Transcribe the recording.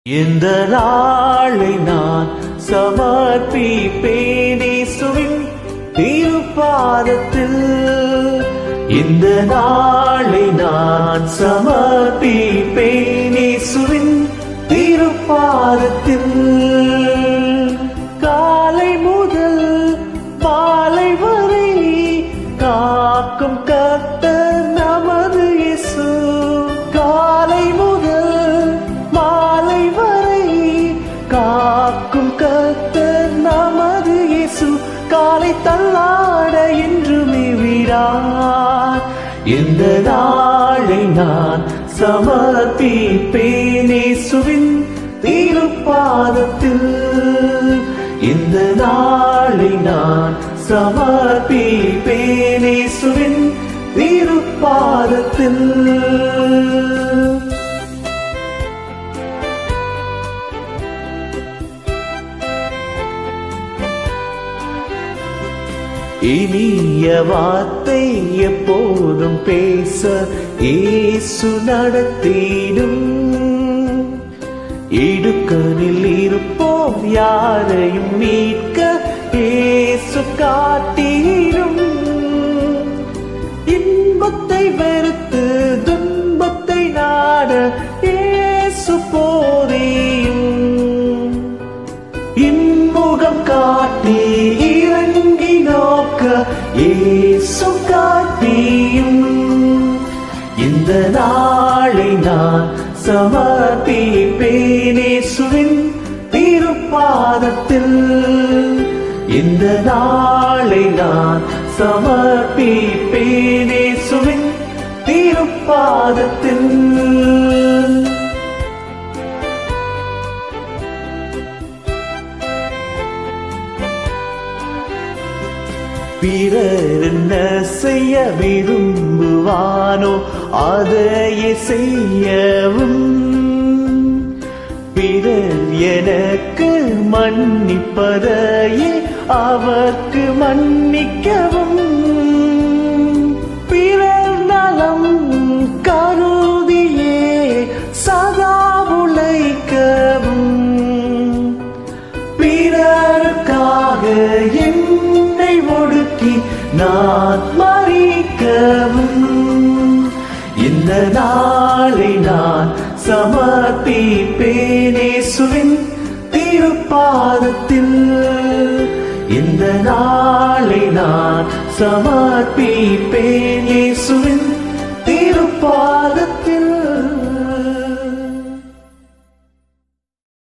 இந்த நாளை நான் சமர்ப்பிப்பேனேசுவின் திருப்பாதத்தில் இந்த நாளை நான் சமர்ப்பிப்பேனேசுவின் திருப்பாதத்தில் காலை முதல் மாலை வரை காக்கும் கர்த்தர் நமது இயேசு காலை முதல் மாலை வரை காக்கும் கர்த்தர் நமது இயேசு காலை தள்ளாட என்றுமே விடார் இந்த நாளை நான் சமர்ப்பிப்பேனேசுவின் திருப்பாதத்தில் இந்த நாளை நான் சமர்ப்பிப்பேனேசுவின் திருப்பாதத்தில் இனிய வார்த்தை எப்போதும் பேச இயேசு நடத்திடும் இடுக்கனில் இருப்போம் யாரையும் மீட்க இயேசு காட்டிடும் இன்பத்தை வெறுத்து துன்பத்தை நாட இயேசு போதியும் இன்முகம் காட்டி இறங்கி நோக்க இயேசு காட்டியும் இந்த நாளை நான் சமர்ப்பிப்பேனேசுவின் திருப்பாதத்தில் இந்த நாளை நான் சமர்ப்பிப்பேனேசுவின் திருப்பாதத்தில் பிறர் என்ன செய்ய விரும்புவானோ அதையே செய்யவும் பிறர் எனக்கு மன்னிப்பதையே அவர்க்கு மன்னிக்கவும் பிறர் நலம் கருதியே சதா உழைக்கவும் பிறருக்காக என்னை ஒடுக்கி நான் மறிக்கவும் இந்த நாளை நான் சமர்ப்பிப்பேனேசுவின் திருப்பாதத்தில் இந்த நாளை நான் சமர்ப்பிப்பேனேசுவின் திருப்பாதத்தில்